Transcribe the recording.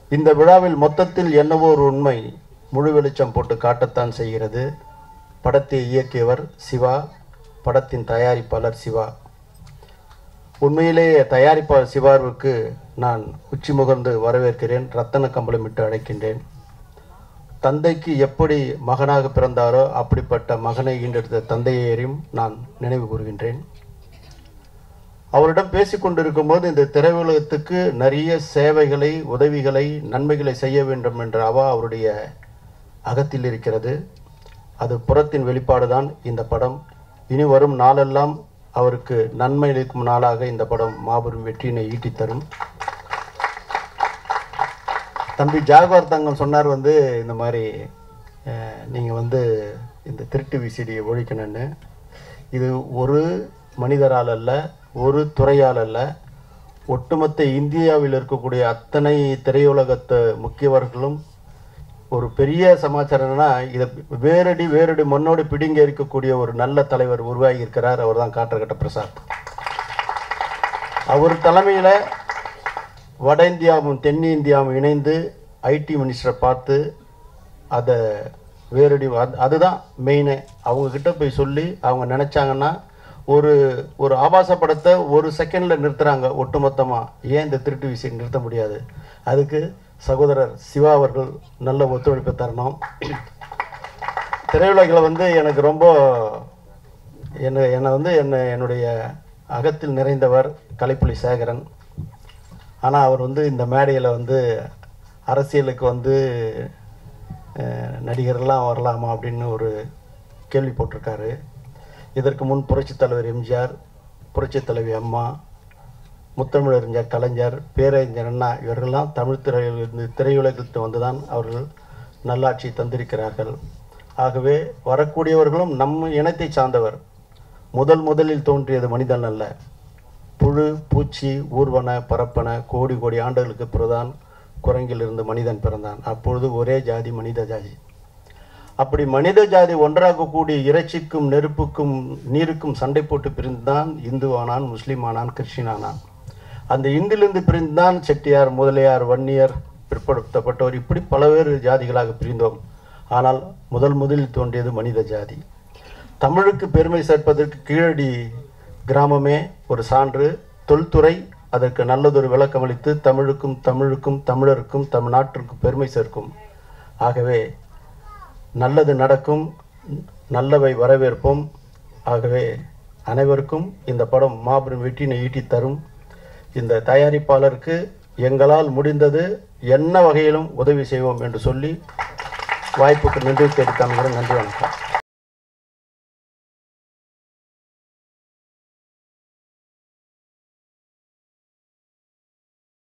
இந்த விழாவில் மொத்தத்தில் என்னவோ ஒரு உண்மை முழு வெளிச்சம் போட்டு காட்டத்தான் செய்கிறது படத்தை இயக்கியவர் சிவா படத்தின் தயாரிப்பாளர் சிவா உண்மையிலேயே தயாரிப்பாளர் சிவாவிற்கு நான் உச்சி முகர்ந்து வரவேற்கிறேன் ரத்தன கம்பளமிட்டு அழைக்கின்றேன் தந்தைக்கு எப்படி மகனாக பிறந்தாரோ அப்படிப்பட்ட மகனை ஈண்டெடுத்த தந்தையரையும் நான் நினைவு கூறுகின்றேன் அவரிடம் பேசிக்கொண்டிருக்கும் போது இந்த திரையுலகத்துக்கு நிறைய சேவைகளை உதவிகளை நன்மைகளை செய்ய வேண்டும் என்ற அவா அவருடைய அகத்தில் இருக்கிறது அது புறத்தின் வெளிப்பாடுதான் இந்த படம் இனி வரும் நாளெல்லாம் அவருக்கு நன்மை அளிக்கும் நாளாக இந்த படம் மாபெரும் வெற்றியினை ஈட்டித் தரும் தம்பி ஜாகுவார் தங்கம் சொன்னார் வந்து இந்த மாதிரி நீங்கள் வந்து இந்த திருட்டு விசிடியை ஒழிக்கணும்னு இது ஒரு மனிதரால் அல்ல ஒரு துறையால் அல்ல ஒட்டுமொத்த இந்தியாவில் இருக்கக்கூடிய அத்தனை திரையுலகத்து முக்கியவர்களும் ஒரு பெரிய சமாச்சாரம் என்னன்னா இதை வேரடி வேரடி மண்ணோடு பிடிங்க இருக்கக்கூடிய ஒரு நல்ல தலைவர் உருவாகி இருக்கிறார் அவர் தான் காற்றகட்ட பிரசாத் அவர் தலைமையில் வட இந்தியாவும் தென்னிந்தியாவும் இணைந்து ஐடி மினிஸ்டரை பார்த்து அதை வேரடி அது- அதுதான் மெயினு அவங்கக்கிட்ட போய் சொல்லி அவங்க நினச்சாங்கன்னா ஒரு ஒரு ஆபாச படத்தை ஒரு செகண்டில் நிறுத்துகிறாங்க ஒட்டுமொத்தமாக ஏன் இந்த திருட்டு விசை நிறுத்த முடியாது அதுக்கு சகோதரர் சிவா அவர்கள் நல்ல ஒத்துழைப்பு தரணும் திரையுலகில் வந்து எனக்கு ரொம்ப என்னை என்னை வந்து என்னை என்னுடைய அகத்தில் நிறைந்தவர் கலைப்புலி சேகரன் ஆனால் அவர் வந்து இந்த மேடையில் வந்து அரசியலுக்கு வந்து அஹ், நடிகர்லாம் வரலாமா அப்படின்னு ஒரு கேள்வி போட்டிருக்காரு இதற்கு முன் புரட்சித் தலைவர் எம்ஜிஆர் புரட்சித் தலைவி அம்மா முத்தமிழறிஞர் கலைஞர் பேரறிஞர் அண்ணா இவர்கள்லாம் தமிழ் திரையிலிருந்து திரையுலகத்து வந்துதான் அவர்கள் நல்லாட்சி தந்திருக்கிறார்கள் ஆகவே வரக்கூடியவர்களும் நம் இனத்தை சார்ந்தவர் முதல் முதலில் தோன்றியது மனிதன் அல்ல புழு பூச்சி ஊர்வன பரப்பன கோடி கோடி ஆண்டுகளுக்கு பிறகுதான் குரங்கிலிருந்து மனிதன் பிறந்தான் அப்பொழுது ஒரே ஜாதி மனித ஜாதி அப்படி மனித ஜாதி ஒன்றாக கூடி இறைச்சிக்கும் நெருப்புக்கும் நீருக்கும் சண்டை போட்டு பிரிந்துதான் இந்து ஆனான் முஸ்லீம் ஆனான் கிறிஸ்டின் ஆனான் அந்த இந்திலிருந்து பிரிந்துதான் செட்டியார் முதலியார் வன்னியர் பிற்படுத்தப்பட்டவர் இப்படி பலவேறு ஜாதிகளாக பிரிந்தோம் ஆனால் முதல் முதலில் தோன்றியது மனித ஜாதி தமிழுக்கு பெருமை சேர்ப்பதற்கு கீழடி கிராமமே ஒரு சான்று தொல்துறை அதற்கு நல்லதொரு விளக்கமளித்து தமிழுக்கும் தமிழுக்கும் தமிழருக்கும் தமிழ்நாட்டிற்கும் பெருமை சேர்க்கும் ஆகவே நல்லது நடக்கும் நல்லவை வரவேற்போம் ஆகவே அனைவருக்கும் இந்த படம் மாபெரும் வெற்றினை ஈட்டி தரும் இந்த தயாரிப்பாளருக்கு எங்களால் முடிந்தது என்ன வகையிலும் உதவி செய்வோம் என்று சொல்லி வாய்ப்புக்கு நன்றி தெரிவித்தாங்க நன்றி வணக்கம்